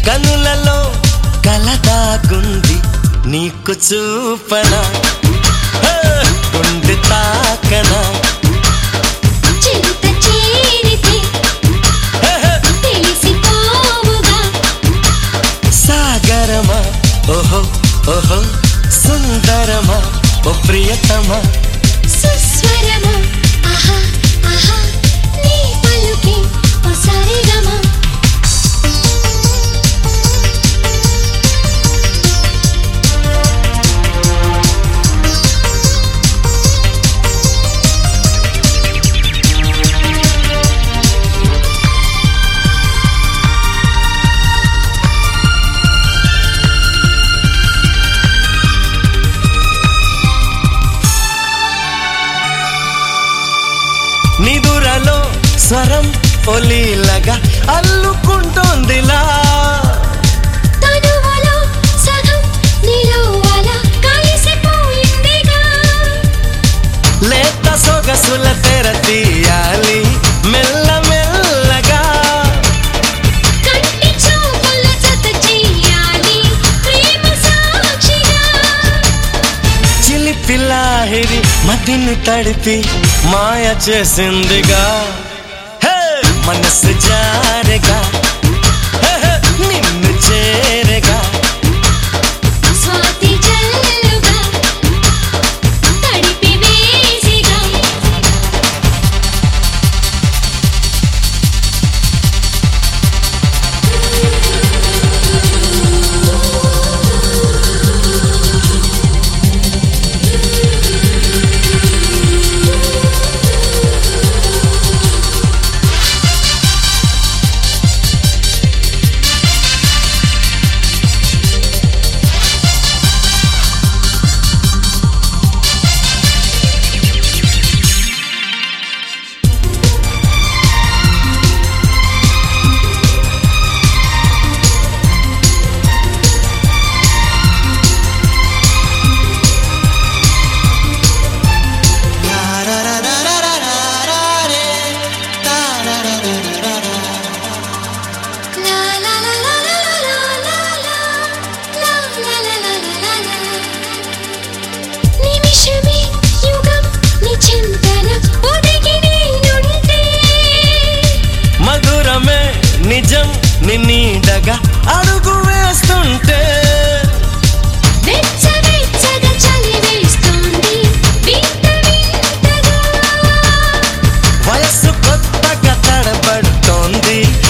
కనులలో కలదాగుంది నీకు చూపనా హే, గుండె తాకనా చిరుత చేరితే హే, హే, తెలిసిపోవుగా సాగరమా ఓహో ఓహో సుందరమా ఓ ప్రియతమా సుస్వరమా ఆహా ఆహా నీ పలుకే ఒసారిగమా నిదురలో స్వరం ఒలీలగా అల్లుకుంటోందిలా తనువులో సగం నిలువల కలిసిపోయిందిగా లేత సొగసుల తెర తీయాలి మెల్ల మెల్లగా కంటి చూపుల జత చెయ్యాలి ప్రేమ సాక్షిగా చిలిపి లాహిరి మదిని తడిపి మాయ చేసిందిగా హే మనసు జారెగా హే, హే, నిన్ను చేరగా స్వాతి జల్లుగా తడిపి వేసిగా లా లా లా లా లా లా లా లా లా లా లా లా లా లా నిమిషమే యుగం నిచంతన ఒదిగి నేనుంటే మధురమే నిజం నిన్నీడగా అడుగు వేస్తుంటే వెచ్చ వెచ్చగా చలి వేస్తోంది వింత వింతగా వయస్సు కొత్తగా తడబడుతోంది